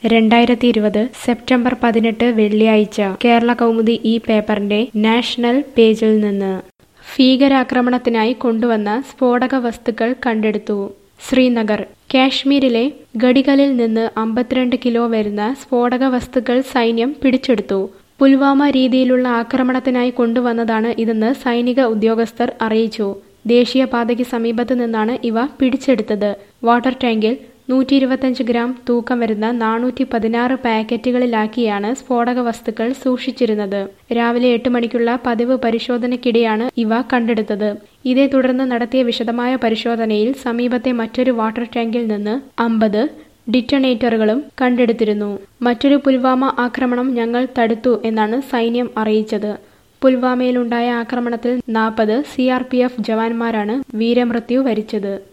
രണ്ടായിരത്തി ഇരുപത് സെപ്റ്റംബർ പതിനെട്ട് വെള്ളിയാഴ്ച കേരള കൗമുദി ഈ പേപ്പറിന്റെ നാഷണൽ പേജിൽ നിന്ന് ഭീകരാക്രമണത്തിനായി കൊണ്ടുവന്ന സ്ഫോടക വസ്തുക്കൾ കണ്ടെടുത്തു ശ്രീനഗർ കാശ്മീരിലെ ഗഡികളിൽ നിന്ന് അമ്പത്തിരണ്ട് കിലോ വരുന്ന സ്ഫോടക വസ്തുക്കൾ സൈന്യം പിടിച്ചെടുത്തു പുൽവാമ രീതിയിലുള്ള ആക്രമണത്തിനായി കൊണ്ടുവന്നതാണ് ഇതെന്ന് സൈനിക ഉദ്യോഗസ്ഥർ അറിയിച്ചു ദേശീയപാതയ്ക്ക് സമീപത്തു നിന്നാണ് ഇവ പിടിച്ചെടുത്തത് വാട്ടർ ടാങ്കിൽ നൂറ്റി ഇരുപത്തഞ്ച് ഗ്രാം തൂക്കം വരുന്ന നാനൂറ്റി പതിനാറ് പാക്കറ്റുകളിലാക്കിയാണ് സ്ഫോടക വസ്തുക്കൾ സൂക്ഷിച്ചിരുന്നത് രാവിലെ എട്ട് മണിക്കുള്ള പതിവ് പരിശോധനയ്ക്കിടെയാണ് ഇവ കണ്ടെടുത്തത് ഇതേ തുടർന്ന് നടത്തിയ വിശദമായ പരിശോധനയിൽ സമീപത്തെ മറ്റൊരു വാട്ടർ ടാങ്കിൽ നിന്ന് അമ്പത് ഡിറ്റണേറ്ററുകളും കണ്ടെടുത്തിരുന്നു മറ്റൊരു പുൽവാമ ആക്രമണം ഞങ്ങൾ തടുത്തു എന്നാണ് സൈന്യം അറിയിച്ചത് പുൽവാമയിലുണ്ടായ ആക്രമണത്തിൽ നാൽപ്പത് സി ആർ പി എഫ് ജവാന്മാരാണ് വീരമൃത്യു വരിച്ചത്